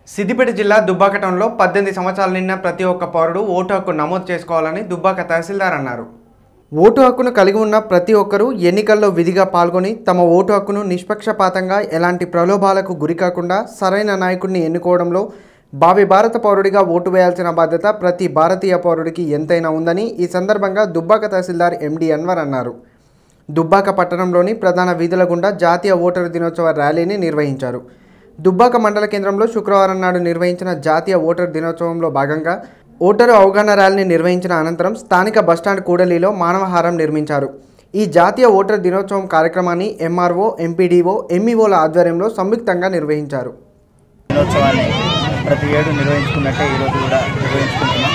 సిద్దిపేట జిల్లా దుబ్బాక టౌన్లో పద్దెనిమిది సంవత్సరాలు నిన్న ప్రతి ఒక్క పౌరుడు ఓటు హక్కు నమోదు చేసుకోవాలని దుబ్బాక తహసీల్దార్ అన్నారు ఓటు హక్కును కలిగి ఉన్న ప్రతి ఒక్కరూ ఎన్నికల్లో విధిగా పాల్గొని తమ ఓటు హక్కును నిష్పక్షపాతంగా ఎలాంటి ప్రలోభాలకు గురికాకుండా సరైన నాయకుడిని ఎన్నుకోవడంలో భావి భారత పౌరుడిగా ఓటు వేయాల్సిన బాధ్యత ప్రతి భారతీయ పౌరుడికి ఎంతైనా ఉందని ఈ సందర్భంగా దుబ్బాక తహసీల్దార్ ఎండి అన్వర్ అన్నారు దుబ్బాక పట్టణంలోని ప్రధాన వీధుల గుండా జాతీయ ఓటరు దినోత్సవ ర్యాలీని నిర్వహించారు దుబ్బాక మండల కేంద్రంలో శుక్రవారం నాడు నిర్వహించిన జాతీయ ఓటరు దినోత్సవంలో భాగంగా ఓటరు అవగాహన ర్యాలీని నిర్వహించిన అనంతరం స్థానిక బస్టాండ్ కూడలిలో మానవహారం నిర్మించారు ఈ జాతీయ ఓటరు దినోత్సవం కార్యక్రమాన్ని ఎంఆర్ఓ ఎంపీడీఓ ఎంఈఓల ఆధ్వర్యంలో సంయుక్తంగా నిర్వహించారు దినోత్సవాన్ని ప్రతి ఏడు నిర్వహించుకున్నట్టే ఈరోజు కూడా నిర్వహించుకుంటున్నాం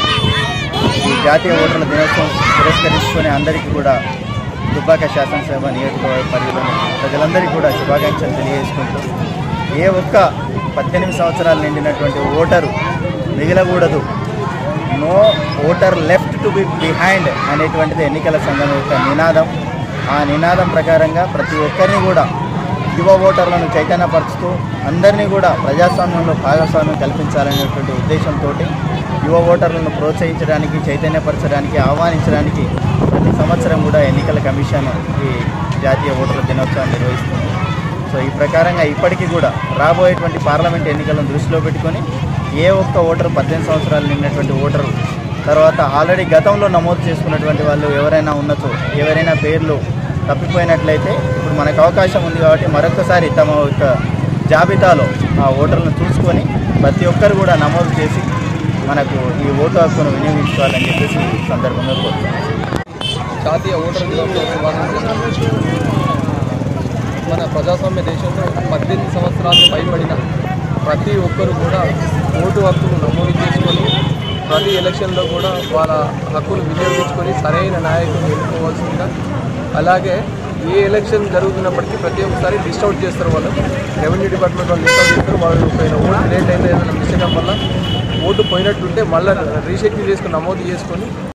ఈ జాతీయ ఓటర్ల దినోత్సవం పురస్కరించుకొని అందరికీ కూడా దుబ్బాక శాసనసభ నియోజకవర్గ పరిధిలోని ప్రజలందరికీ కూడా శుభాకాంక్షలు తెలియజేసుకుంటూ ఏ ఒక్క పద్దెనిమిది సంవత్సరాలు నిండినటువంటి ఓటరు మిగలకూడదు no voter left to be behind అనేటువంటిది ఎన్నికల సంఘం యొక్క నినాదం ఆ నినాదం ప్రకారంగా ప్రతి ఒక్కరిని కూడా యువ ఓటర్లను చైతన్యపరుస్తూ అందరినీ కూడా ప్రజాస్వామ్యంలో భాగస్వామ్యం కల్పించాలనేటువంటి ఉద్దేశంతో యువ ఓటర్లను ప్రోత్సహించడానికి చైతన్యపరచడానికి ఆహ్వానించడానికి ప్రతి సంవత్సరం కూడా ఎన్నికల కమిషన్ ఈ జాతీయ ఓటర్ల దినోత్సవాన్ని నిర్వహిస్తుంది సో ఈ ప్రకారంగా ఇప్పటికీ కూడా రాబోయేటువంటి పార్లమెంట్ ఎన్నికలను దృష్టిలో పెట్టుకొని ఏ ఒక్క ఓటరు పద్దెనిమిది సంవత్సరాలు నిన్నటువంటి ఓటరు తర్వాత ఆల్రెడీ గతంలో నమోదు చేసుకున్నటువంటి వాళ్ళు ఎవరైనా ఉన్నచో ఎవరైనా పేర్లు తప్పిపోయినట్లయితే ఇప్పుడు మనకు అవకాశం ఉంది కాబట్టి మరొకసారి తమ యొక్క జాబితాలో ఆ ఓటర్లను చూసుకొని ప్రతి ఒక్కరు కూడా నమోదు చేసి మనకు ఈ ఓటు హక్కును వినియోగించుకోవాలని చెప్పేసి ఈ సందర్భంగా కోరుతున్నాను జాతీయ ఓటర్ దినోత్సవం శుభాకాంక్షలు మన ప్రజాస్వామ్య దేశంలో పద్దెనిమిది సంవత్సరాలు పైబడిన ప్రతి ఒక్కరు కూడా ఓటు హక్కును నమోదు చేసుకొని ప్రతి ఎలక్షన్లో కూడా వాళ్ళ హక్కును వినియోగించుకొని సరైన నాయకుని ఎన్నుకోవాల్సిందిగా అలాగే ఏ ఎలక్షన్ జరుగుతున్నప్పటికీ ప్రతి ఒక్కసారి లిస్ట్ అవుట్ చేస్తారు వాళ్ళు రెవెన్యూ డిపార్ట్మెంట్ వాళ్ళు లిస్ట్ అవుట్ చేస్తారు వాళ్ళు పోయిన ఓటు లేట్ అయితే ఏదైనా మిస్ అవ్వడం వల్ల ఓటు పోయినట్టుంటే మళ్ళీ రీషెడ్యూల్ చేసుకుని నమోదు చేసుకొని